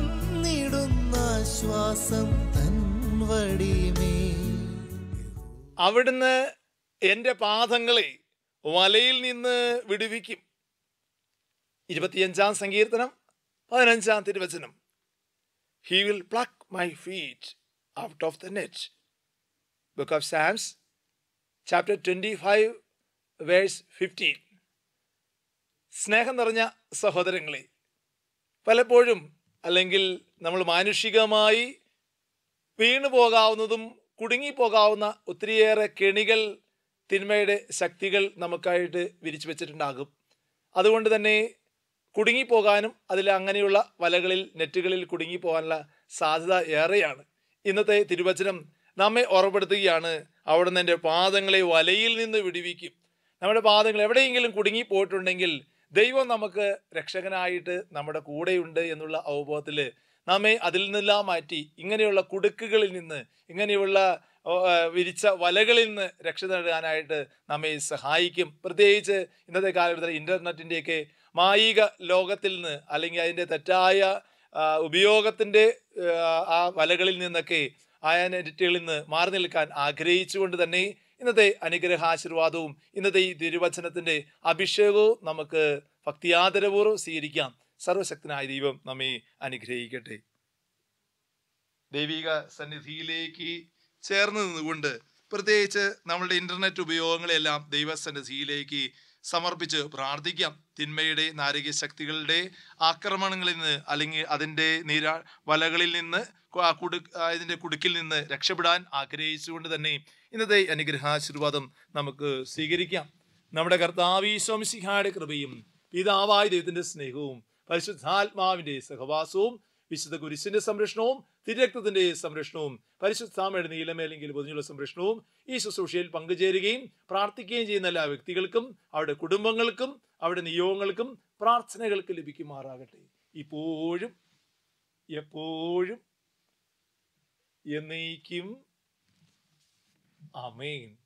തന്നിടുന്ന ശ്വാസം തൻ വടിമേ അവിടുന്ന് എൻ്റെ പാദങ്ങളെ വലയിൽ നിന്ന് വിടുവിക്കും ഇരുപത്തിയഞ്ചാം സങ്കീർത്തനം പതിനഞ്ചാം തിരുവചനം he will pluck my feet out of the net book of Psalms chapter twenty five verse fifteen സ്നേഹം നിറഞ്ഞ സഹോദരങ്ങളെ പലപ്പോഴും അല്ലെങ്കിൽ നമ്മൾ മാനുഷികമായി വീണു പോകാവുന്നതും കുടുങ്ങിപ്പോകാവുന്ന ഒത്തിരിയേറെ കെണികൾ തിന്മയുടെ ശക്തികൾ നമുക്കായിട്ട് വിരിച്ചു വെച്ചിട്ടുണ്ടാകും അതുകൊണ്ട് തന്നെ കുടുങ്ങിപ്പോകാനും അതിൽ അങ്ങനെയുള്ള വലകളിൽ നെറ്റുകളിൽ കുടുങ്ങിപ്പോകാനുള്ള സാധ്യത ഏറെയാണ് ഇന്നത്തെ തിരുവചനം നമ്മെ ഓർമ്മപ്പെടുത്തുകയാണ് അവിടുന്ന് എൻ്റെ പാദങ്ങളെ വലയിൽ നിന്ന് വിടുവിക്കും നമ്മുടെ പാദങ്ങൾ എവിടെയെങ്കിലും കുടുങ്ങിപ്പോയിട്ടുണ്ടെങ്കിൽ ദൈവം നമുക്ക് രക്ഷകനായിട്ട് നമ്മുടെ കൂടെയുണ്ട് എന്നുള്ള അവബോധത്തിൽ നമ്മെ അതിൽ നിന്നെല്ലാം മാറ്റി ഇങ്ങനെയുള്ള കുടുക്കുകളിൽ നിന്ന് ഇങ്ങനെയുള്ള ഓ, ആ, വിരിച്ച വലകളിൽ നിന്ന് രക്ഷ നേടാനായിട്ട് നമ്മെ സഹായിക്കും പ്രത്യേകിച്ച് ഇന്നത്തെ കാലഘട്ടത്തിൽ ഇൻ്റർനെറ്റിൻ്റെയൊക്കെ മായിക ലോകത്തിൽ നിന്ന് അല്ലെങ്കിൽ അതിൻ്റെ തെറ്റായ ആ, ഉപയോഗത്തിൻ്റെ ആ, ആ വലകളിൽ നിന്നൊക്കെ ആയ നെറ്റുകളിൽ നിന്ന് മാറി നിൽക്കാൻ ആഗ്രഹിച്ചുകൊണ്ട് തന്നെ ഇന്നത്തെ അനുഗ്രഹാശീർവാദവും ഇന്നത്തെ ഈ തിരുവചനത്തിൻ്റെ അഭിഷേകവും നമുക്ക് ഭക്തിയാദരപൂർവ്വം സ്വീകരിക്കാം സർവശക്തനായ ദൈവം നമ്മെ അനുഗ്രഹിക്കട്ടെ ദൈവിക സന്നിധിയിലേക്ക് ചേർന്ന് നിന്നുകൊണ്ട് പ്രത്യേകിച്ച് നമ്മളുടെ ഇന്റർനെറ്റ് ഉപയോഗങ്ങളെല്ലാം ദൈവസന്നിധിയിലേക്ക് സമർപ്പിച്ച് പ്രാർത്ഥിക്കാം തിന്മയുടെ നാരകീയ ശക്തികളുടെ ആക്രമണങ്ങളിൽ നിന്ന് അല്ലെങ്കിൽ അതിൻ്റെ നീരാ വലകളിൽ നിന്ന് കു- ആ കുടു ആ ഇതിൻ്റെ കുടുക്കിൽ നിന്ന് രക്ഷപ്പെടാൻ ആഗ്രഹിച്ചുകൊണ്ട് തന്നെ ഇന്നത്തെ അനുഗ്രഹാശീർവാദം നമുക്ക് സ്വീകരിക്കാം നമ്മുടെ കർത്താവീശ്വംസിഹായുടെ കൃപയും പിതാവായ ദൈവത്തിന്റെ സ്നേഹവും പരിശുദ്ധാത്മാവിന്റെ സഹവാസവും വിശുദ്ധ കുരിശിന്റെ സംരക്ഷണവും തിരക്തത്തിന്റെ സംരക്ഷണവും പരിശുദ്ധാമയുടെ നീലമേലെങ്കിൽ പൊതിഞ്ഞുള്ള സംരക്ഷണവും ഈ ശുശ്രൂഷയിൽ പങ്കുചേരുകയും പ്രാർത്ഥിക്കുകയും ചെയ്യുന്ന എല്ലാ വ്യക്തികൾക്കും അവരുടെ കുടുംബങ്ങൾക്കും അവരുടെ നിയോഗങ്ങൾക്കും പ്രാർത്ഥനകൾക്ക് ലഭിക്കുമാറാകട്ടെ ഇപ്പോഴും എപ്പോഴും എന്നേക്കും അമേൻ